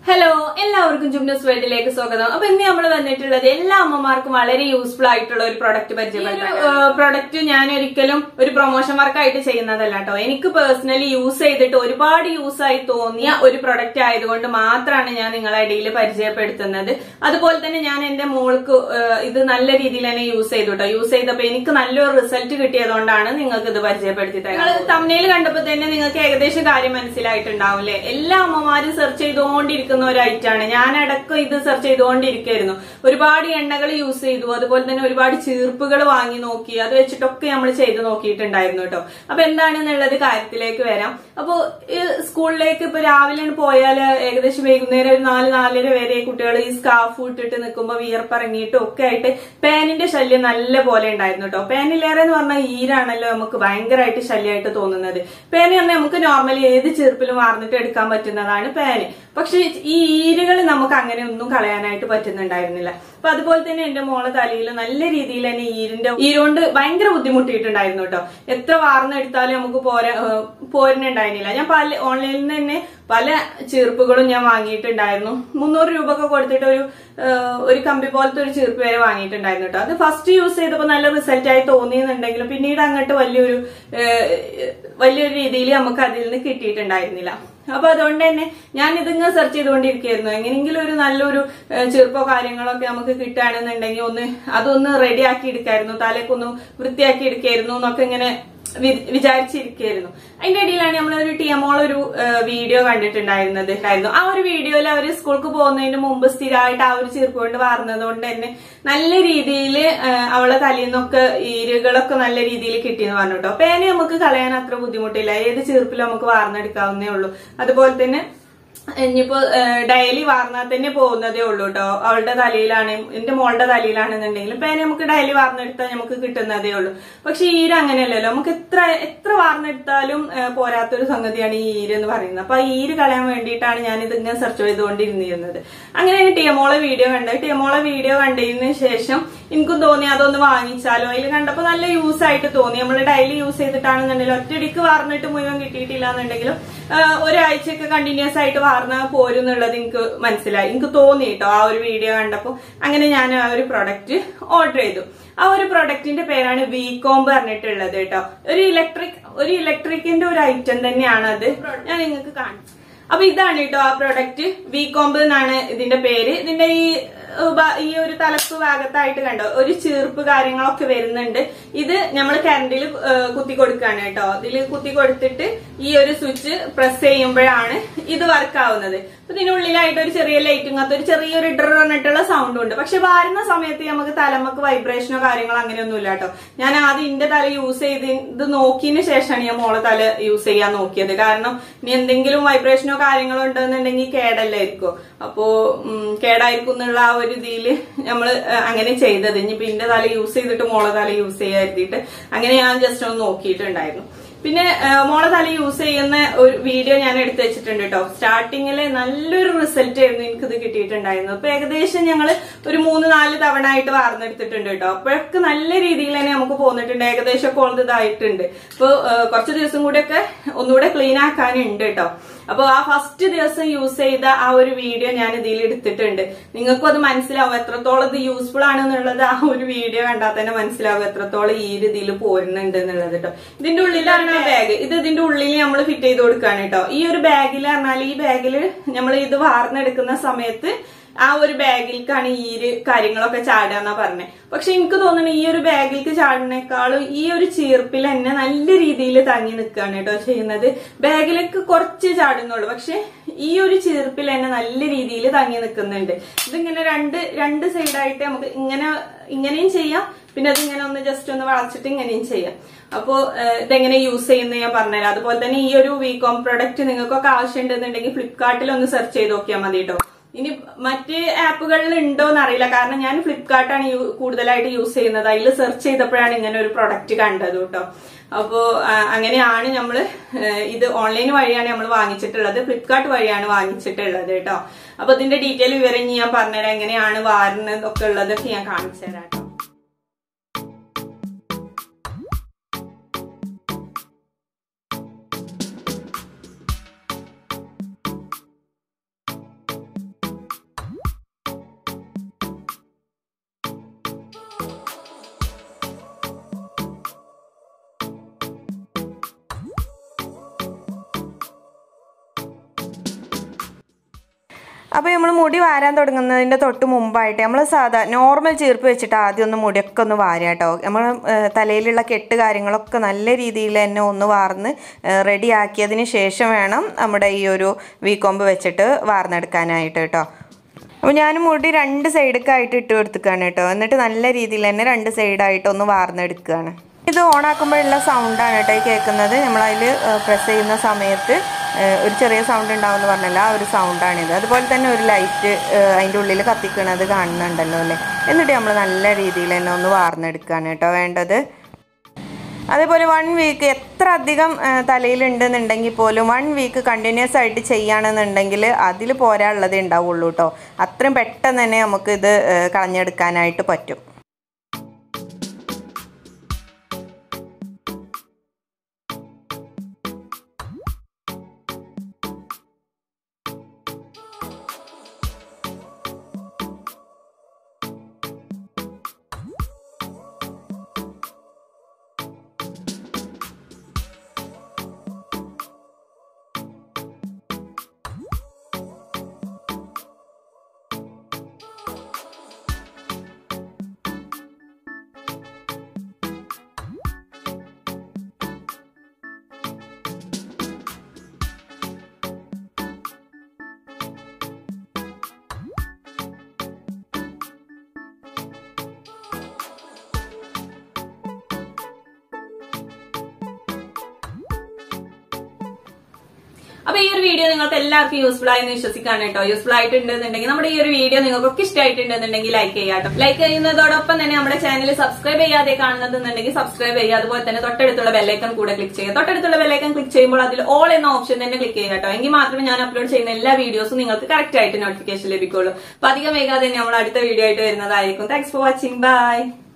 hello എല്ലാവർക്കും ജുംനസ് വേൾഡിലേക്ക് സ്വാഗതം അപ്പൊ ഇന്ന് നമ്മൾ വന്നിട്ടുള്ളത് എല്ലാ അമ്മമാർക്കും വളരെ യൂസ്ഫുൾ ആയിട്ടുള്ള ഒരു പ്രൊഡക്റ്റ് പരിചയപ്പെടുത്താൻ പ്രൊഡക്റ്റ് ഞാൻ ഒരിക്കലും ഒരു പ്രൊമോഷൻ വർക്കായിട്ട് ചെയ്യുന്നതല്ല കേട്ടോ എനിക്ക് പേഴ്സണലി യൂസ് ചെയ്തിട്ട് ഒരുപാട് യൂസ് ആയി തോന്നിയ ഒരു പ്രൊഡക്റ്റ് ആയതുകൊണ്ട് മാത്രമാണ് ഞാൻ നിങ്ങളെ ഇടയിൽ പരിചയപ്പെടുത്തുന്നത് അതുപോലെ തന്നെ ഞാൻ എന്റെ മോൾക്ക് ഏഹ്, ഇത് നല്ല രീതിയിൽ തന്നെ യൂസ് ചെയ്തു കേട്ടോ യൂസ് ചെയ്തപ്പോ എനിക്ക് നല്ലൊരു റിസൾട്ട് കിട്ടിയതുകൊണ്ടാണ് നിങ്ങൾക്ക് ഇത് പരിചയപ്പെടുത്തി തരാം തമ്മിൽ കണ്ടപ്പോ തന്നെ നിങ്ങൾക്ക് ഏകദേശം കാര്യം മനസ്സിലായിട്ടുണ്ടാവില്ലേ എല്ലാ അമ്മമാരും സെർച്ച് ചെയ്തുകൊണ്ടിരിക്കുന്ന ഒരു ഐറ്റാണ് ഞാൻ അടക്കം ഇത് സെർച്ച് ചെയ്തുകൊണ്ടിരിക്കുകയായിരുന്നു ഒരുപാട് എണ്ണകൾ യൂസ് ചെയ്തു അതുപോലെ തന്നെ ഒരുപാട് ചീർപ്പുകൾ വാങ്ങി നോക്കി അത് വെച്ചിട്ടൊക്കെ നമ്മൾ ചെയ്ത് നോക്കിയിട്ടുണ്ടായിരുന്നു കേട്ടോ അപ്പൊ എന്താണെന്നുള്ളത് കാര്യത്തിലേക്ക് വരാം അപ്പോ ഈ സ്കൂളിലേക്ക് ഇപ്പൊ രാവിലെ പോയാൽ ഏകദേശം വൈകുന്നേരം ഒരു നാല് നാലര വരെ കുട്ടികൾ ഈ സ്കാർഫ് ഇട്ടിട്ട് നിൽക്കുമ്പോൾ വിയർപ്പിറങ്ങിയിട്ടും ഒക്കെ ആയിട്ട് പേനിന്റെ ശല്യം നല്ല പോലെ ഉണ്ടായിരുന്നു കേട്ടോ പേനിലേറെ എന്ന് പറഞ്ഞാൽ ഈരാണല്ലോ നമുക്ക് ഭയങ്കരമായിട്ട് ശല്യമായിട്ട് തോന്നുന്നത് പേന് പറഞ്ഞാൽ നമുക്ക് നോർമലി ഏത് ചെറുപ്പിലും വാർന്നിട്ട് എടുക്കാൻ പറ്റുന്നതാണ് പേന് പക്ഷെ ഈ ഈരുകൾ നമുക്ക് അങ്ങനെ ഒന്നും കളയാനായിട്ട് പറ്റുന്നുണ്ടായിരുന്നില്ല അപ്പൊ അതുപോലെ തന്നെ എന്റെ മോളെ തലയിൽ നല്ല രീതിയിൽ തന്നെ ഈരിന്റെ ഈരോണ്ട് ഭയങ്കര ബുദ്ധിമുട്ടിയിട്ടുണ്ടായിരുന്നു കേട്ടോ എത്ര വാർന്നെടുത്താലും നമുക്ക് പോര ഏഹ് പോരുന്നുണ്ടായിരുന്നില്ല ഞാൻ പല ഓൺലൈനിൽ നിന്ന് തന്നെ പല ചീർപ്പുകളും ഞാൻ വാങ്ങിയിട്ടുണ്ടായിരുന്നു മുന്നൂറ് രൂപ ഒക്കെ കൊടുത്തിട്ട് ഒരു ഏഹ് ഒരു കമ്പി പോലത്തെ ഒരു ചീർപ്പ് വരെ വാങ്ങിയിട്ടുണ്ടായിരുന്നു കേട്ടോ അത് ഫസ്റ്റ് യൂസ് ചെയ്തപ്പോൾ നല്ല റിസൾട്ട് ആയി തോന്നിയെന്നുണ്ടെങ്കിലും പിന്നീട് അങ്ങോട്ട് വലിയൊരു ഏഹ് വലിയൊരു രീതിയിൽ നമുക്ക് അതിൽ നിന്ന് കിട്ടിയിട്ടുണ്ടായിരുന്നില്ല അപ്പൊ അതുകൊണ്ട് തന്നെ ഞാൻ ഇതിങ്ങനെ സെർച്ച് ചെയ്തുകൊണ്ടിരിക്കുകയായിരുന്നു എങ്ങനെയെങ്കിലും ഒരു നല്ലൊരു ഏഹ്, ചെറുപ്പോ കാര്യങ്ങളൊക്കെ നമുക്ക് കിട്ടുകയാണെന്നുണ്ടെങ്കിൽ ഒന്ന് അതൊന്ന് റെഡി ആക്കി എടുക്കായിരുന്നു തലക്കൊന്ന് വൃത്തിയാക്കി എടുക്കായിരുന്നു എന്നൊക്കെ ഇങ്ങനെ വി- വിചാരിച്ചിരിക്കുകയായിരുന്നു അതിന്റെ ഇടയിലാണ് നമ്മളൊരു ടിയമോൾ ഒരു ഏഹ്, വീഡിയോ കണ്ടിട്ടുണ്ടായിരുന്നത് ആയിരുന്നു ആ ഒരു വീഡിയോയിൽ അവർ സ്കൂൾക്ക് പോകുന്നതിന് മുമ്പ് സ്ഥിരമായിട്ട് ആ ഒരു ചീർപ്പ് കൊണ്ട് വാർന്നത് കൊണ്ട് തന്നെ നല്ല രീതിയിൽ അവളെ തലയിൽ നിന്നൊക്കെ ഈരുകളൊക്കെ നല്ല രീതിയിൽ കിട്ടിയെന്ന് പറഞ്ഞു കേട്ടോ പേന നമുക്ക് കളയാൻ അത്ര ബുദ്ധിമുട്ടില്ല ഏത് ചീർപ്പിലും നമുക്ക് വാർന്നെടുക്കാവുന്നേ ഉള്ളൂ അതുപോലെ തന്നെ ഇനിയിപ്പോ ഡെയിലി വാർന്നാൽ തന്നെ പോകുന്നതേ ഉള്ളൂ കേട്ടോ അവളുടെ തലയിലാണ് എന്റെ മോളുടെ തലയിലാണെന്നുണ്ടെങ്കിൽ പേന നമുക്ക് ഡെയിലി വാർന്നെടുത്താൽ നമുക്ക് കിട്ടുന്നതേ ഉള്ളൂ പക്ഷെ ഈര അങ്ങനെയല്ലല്ലോ നമുക്ക് എത്ര എത്ര വാർന്നെടുത്താലും ഏഹ്, പോരാത്തൊരു സംഗതിയാണ് ഈ ഈര് എന്ന് പറയുന്നത് അപ്പൊ ആ ഈര് കളയാൻ വേണ്ടിയിട്ടാണ് ഞാൻ ഇത് ഇങ്ങനെ സെർച്ച് ചെയ്തുകൊണ്ടിരുന്നിരുന്നത് അങ്ങനെ ടിയമോളെ വീഡിയോ കണ്ടത് ടിയമോളെ വീഡിയോ കണ്ടതിന് ശേഷം എനിക്കും തോന്നി അതൊന്ന് വാങ്ങിച്ചാലോ അതിൽ കണ്ടപ്പോൾ നല്ല യൂസ് ആയിട്ട് തോന്നി നമ്മൾ ഡെയിലി യൂസ് ചെയ്തിട്ടാണെന്നുണ്ടെങ്കിൽ ഒറ്റയടിക്ക് വാർന്നിട്ട് മുഴുവൻ കിട്ടിയിട്ടില്ല എന്നുണ്ടെങ്കിലും ആഹ് ഒരാഴ്ചയൊക്കെ കണ്ടിന്യൂസ് ആയിട്ട് വാർന്ന പോരും എന്നുള്ളത് എനിക്ക് മനസ്സിലായി എനിക്ക് തോന്നി കേട്ടോ ആ ഒരു വീഡിയോ കണ്ടപ്പോൾ അങ്ങനെ ഞാൻ ആ ഒരു പ്രൊഡക്റ്റ് ഓർഡർ ചെയ്തു ആ ഒരു പ്രൊഡക്റ്റിന്റെ പേരാണ് വി കോംബ് പറഞ്ഞിട്ടുള്ളത് കേട്ടോ ഒരു ഇലക്ട്രിക് ഒരു ഇലക്ട്രിക്കിന്റെ ഒരു ഐറ്റം തന്നെയാണ് അത് ഞാൻ നിങ്ങൾക്ക് കാണിച്ചു അപ്പൊ ഇതാണ് കേട്ടോ ആ പ്രൊഡക്റ്റ് വി കോംബ് എന്നാണ് ഇതിന്റെ പേര് ഇതിന്റെ ഈ ഏഹ്, ബ- ഈ ഒരു തലപ്പ് ഭാഗത്തായിട്ട് കണ്ടോ ഒരു ചീർപ്പ് കാര്യങ്ങളൊക്കെ വരുന്നുണ്ട് ഇത് നമ്മൾ കറണ്ടിൽ കുത്തി കൊടുക്കുകയാണ് കേട്ടോ ഇതിൽ കുത്തി കൊടുത്തിട്ട് ഈ ഒരു സ്വിച്ച് പ്രസ് ചെയ്യുമ്പോഴാണ് ഇത് വർക്ക് ആവുന്നത് അപ്പൊ ഇതിനുള്ളിലായിട്ട് ഒരു ചെറിയ ലൈറ്റും അത് ഒരു ചെറിയൊരു ഡ്രർ പറഞ്ഞിട്ടുള്ള സൗണ്ടും ഉണ്ട് പക്ഷെ വാരുന്ന സമയത്ത് നമുക്ക് തലമക്ക് വൈബ്രേഷനോ കാര്യങ്ങളോ അങ്ങനെയൊന്നുമില്ല കേട്ടോ ഞാൻ ആദ്യം എന്റെ തല യൂസ് ചെയ്ത് ഇത് നോക്കിയതിന് ശേഷമാണ് ഞാൻ മോളെ തല യൂസ് ചെയ്യാൻ നോക്കിയത് കാരണം ഇനി എന്തെങ്കിലും വൈബ്രേഷനോ കാര്യങ്ങളോ ഉണ്ടെന്നുണ്ടെങ്കിൽ കേടല്ലായിരിക്കും അപ്പോ ഉം, കേടായിരിക്കും എന്നുള്ള ആ ഒരു ഇതില് നമ്മള് ഏഹ്, അങ്ങനെ ചെയ്തത് ഇനിയിപ്പോ എന്റെ തല യൂസ് ചെയ്തിട്ട് മോളെ തല യൂസ് ചെയ്യാൻ കരുതിയിട്ട് അങ്ങനെ ഞാൻ ജസ്റ്റ് ഒന്ന് നോക്കിയിട്ടുണ്ടായിരുന്നു പിന്നെ ഏഹ്, മോളെ തല യൂസ് ചെയ്യുന്ന ഒരു വീഡിയോ ഞാൻ എടുത്തു വെച്ചിട്ടുണ്ട് കേട്ടോ സ്റ്റാർട്ടിങ്ങില് നല്ലൊരു റിസൾട്ട് ആയിരുന്നു എനിക്കിത് കിട്ടിയിട്ടുണ്ടായിരുന്നത് അപ്പൊ ഏകദേശം ഞങ്ങൾ ഒരു മൂന്ന് നാല് തവണ ആയിട്ട് വാർന്നെടുത്തിട്ടുണ്ട് കേട്ടോ അപ്പോഴൊക്കെ നല്ല രീതിയിൽ തന്നെ നമുക്ക് പോന്നിട്ടുണ്ട് ഏകദേശം ഒക്കെ ഉള്ളത് ഇതായിട്ടുണ്ട് ഇപ്പൊ ഏഹ്, കുറച്ച് ദിവസം കൂടെയൊക്കെ ഒന്നുകൂടെ ക്ലീൻ ആക്കാനുണ്ട് കേട്ടോ അപ്പൊ ആ ഫസ്റ്റ് ദിവസം യൂസ് ചെയ്ത ആ ഒരു വീഡിയോ ഞാൻ ഇതിൽ എടുത്തിട്ടുണ്ട് നിങ്ങൾക്കും അത് മനസ്സിലാവും എത്രത്തോളം ഇത് യൂസ്ഫുൾ ആണെന്നുള്ളത് ആ ഒരു വീഡിയോ കണ്ടാൽ തന്നെ മനസ്സിലാവും എത്രത്തോളം ഈ രീതിയിൽ പോരുന്നുണ്ട് എന്നുള്ളത് കേട്ടോ ഇതിന്റെ ഉള്ളിലാണ് ആ ബാഗ് ഇത് ഇതിന്റെ ഉള്ളിൽ നമ്മൾ ഫിറ്റ് ചെയ്ത് കൊടുക്കുകയാണ് കേട്ടോ ഈ ഒരു ബാഗിൽ പറഞ്ഞാൽ ഈ ബാഗിൽ നമ്മൾ ഇത് വാർന്നെടുക്കുന്ന സമയത്ത് ആ ഒരു ബാഗിലേക്കാണ് ഈ ഒരു കാര്യങ്ങളൊക്കെ ചാടുക എന്നാ പറഞ്ഞത് പക്ഷെ എനിക്ക് തോന്നുന്നു ഈ ഒരു ബാഗിലേക്ക് ചാടുന്നേക്കാളും ഈ ഒരു ചീർപ്പിൽ തന്നെ നല്ല രീതിയിൽ തങ്ങി നിൽക്കുകയാണ് കേട്ടോ ചെയ്യുന്നത് ബാഗിലേക്ക് കുറച്ച് ചാടുന്നുള്ളൂ പക്ഷെ ഈ ഒരു ചീർപ്പിൽ തന്നെ നല്ല രീതിയിൽ തങ്ങി നിൽക്കുന്നുണ്ട് ഇതിങ്ങനെ രണ്ട് രണ്ട് സൈഡായിട്ട് നമുക്ക് ഇങ്ങനെ ഇങ്ങനെയും ചെയ്യാം പിന്നെ അതിങ്ങനെ ഒന്ന് ജസ്റ്റ് ഒന്ന് വളച്ചിട്ട് ഇങ്ങനെയും ചെയ്യാം അപ്പോ ഏഹ്, ഇതെങ്ങനെ യൂസ് ചെയ്യുന്നത് ഞാൻ പറഞ്ഞുതരാം അതുപോലെ തന്നെ ഈ ഒരു വീകോം പ്രൊഡക്റ്റ് നിങ്ങൾക്കൊക്കെ ആവശ്യമുണ്ടെന്നുണ്ടെങ്കിൽ ഫ്ലിപ്കാർട്ടിൽ ഒന്ന് സെർച്ച് ചെയ്ത് നോക്കിയാൽ മതി കേട്ടോ ഇനി മറ്റ് ആപ്പുകളിൽ ഉണ്ടോ എന്നറിയില്ല കാരണം ഞാൻ ഫ്ലിപ്കാർട്ടാണ് യൂ- കൂടുതലായിട്ട് യൂസ് ചെയ്യുന്നത് അതിൽ സെർച്ച് ചെയ്തപ്പോഴാണ് ഇങ്ങനെ ഒരു പ്രൊഡക്റ്റ് കണ്ടത് കേട്ടോ അപ്പോ ആ, അങ്ങനെയാണ് നമ്മൾ ഇത് ഓൺലൈൻ വഴിയാണ് നമ്മൾ വാങ്ങിച്ചിട്ടുള്ളത് ഫ്ലിപ്കാർട്ട് വഴിയാണ് വാങ്ങിച്ചിട്ടുള്ളത് കേട്ടോ അപ്പൊ ഇതിന്റെ ഡീറ്റെയിൽ വിവരം ഇനി ഞാൻ പറഞ്ഞുതരാം എങ്ങനെയാണ് വാരുന്നതൊക്കെ ഉള്ളതൊക്കെ ഞാൻ കാണിച്ചു തരാം കേട്ടോ അപ്പോൾ നമ്മൾ മുടി വാരാൻ തുടങ്ങുന്നതിൻ്റെ തൊട്ട് മുമ്പായിട്ട് നമ്മൾ സാധാ നോർമൽ ചീർപ്പ് വെച്ചിട്ട് ആദ്യം ഒന്ന് മുടിയൊക്കെ ഒന്ന് വാരുക കേട്ടോ നമ്മൾ തലയിലുള്ള കെട്ട് കാര്യങ്ങളൊക്കെ നല്ല രീതിയിൽ തന്നെ ഒന്ന് വാർന്ന് റെഡി ആക്കിയതിന് ശേഷം വേണം നമ്മുടെ ഈ ഒരു വീക്കൊമ്പ് വെച്ചിട്ട് വാർന്നെടുക്കാനായിട്ട് കേട്ടോ അപ്പോൾ ഞാൻ മുടി രണ്ട് സൈഡൊക്കെയായിട്ട് ഇട്ട് കൊടുത്തിക്കാണ് കേട്ടോ എന്നിട്ട് നല്ല രീതിയിൽ തന്നെ രണ്ട് സൈഡായിട്ട് ഒന്ന് വാർന്നെടുക്കുകയാണ് ഇത് ഓണാക്കുമ്പോഴുള്ള സൗണ്ടാണ് കേട്ടോ ഈ കേൾക്കുന്നത് നമ്മളതിൽ പ്രസ് ചെയ്യുന്ന സമയത്ത് ഏഹ്, ഒരു ചെറിയ സൗണ്ട് ഉണ്ടാവും എന്ന് പറഞ്ഞല്ലോ ആ ഒരു സൗണ്ടാണിത് അതുപോലെ തന്നെ ഒരു ലൈറ്റ് അതിൻ്റെ ഉള്ളിൽ കത്തിക്കണത് കാണുന്നുണ്ടല്ലോ അല്ലേ എന്നിട്ട് നമ്മൾ നല്ല രീതിയിൽ തന്നെ ഒന്ന് വാർന്നെടുക്കുകയാണ് കേട്ടോ വേണ്ടത് അതേപോലെ വൺ വീക്ക് എത്ര അധികം തലയിലുണ്ടെന്നുണ്ടെങ്കിൽ പോലും വൺ വീക്ക് കണ്ടിന്യൂസ് ആയിട്ട് ചെയ്യുകയാണെന്നുണ്ടെങ്കിൽ അതിൽ പോരാനുള്ളതേ ഉണ്ടാവുള്ളൂ കേട്ടോ അത്രയും പെട്ടെന്ന് തന്നെ നമുക്ക് ഇത് ഏഹ്, കളഞ്ഞെടുക്കാനായിട്ട് പറ്റും അപ്പൊ ഈ ഒരു വീഡിയോ നിങ്ങൾക്ക് എല്ലാവർക്കും യൂസ്ഫുൾ ആയെന്ന് വിശ്വസിക്കാണ് കേട്ടോ യൂസ്ഫുൾ ആയിട്ടുണ്ടെന്നുണ്ടെങ്കിൽ നമ്മുടെ ഈ ഒരു വീഡിയോ നിങ്ങൾക്കൊക്കെ ഇഷ്ടമായിട്ടുണ്ടെന്നുണ്ടെങ്കിൽ ലൈക്ക് ചെയ്യാം കേട്ടോ ലൈക്ക് ചെയ്യുന്നതോടൊപ്പം തന്നെ നമ്മുടെ ചാനൽ സബ്സ്ക്രൈബ് ചെയ്യാതെ കാണുന്നതെന്നുണ്ടെങ്കിൽ സബ്സ്ക്രൈബ് ചെയ്യുക അതുപോലെ തന്നെ തൊട്ടടുത്തുള്ള ബെല്ലൈക്കൺ കൂടെ ക്ലിക്ക് ചെയ്യുക തൊട്ടടുത്തുള്ള ബെല്ലൈക്കൺ ക്ലിക്ക് ചെയ്യുമ്പോൾ അതിൽ ഓൾ എന്ന ഓപ്ഷൻ തന്നെ ക്ലിക്ക് ചെയ്യുക കേട്ടോ എങ്കിൽ മാത്രമേ ഞാൻ അപ്ലോഡ് ചെയ്യുന്ന എല്ലാ വീഡിയോസും നിങ്ങൾക്ക് കറക്റ്റ് ആയിട്ട് നോട്ടിഫിക്കേഷൻ ലഭിക്കുള്ളൂ അപ്പൊ അധികം വൈകാതെ തന്നെ നമ്മൾ അടുത്ത വീഡിയോ ആയിട്ട് വരുന്നതായിരിക്കും താങ്ക്സ് ഫോർ വാച്ചിങ് ബൈ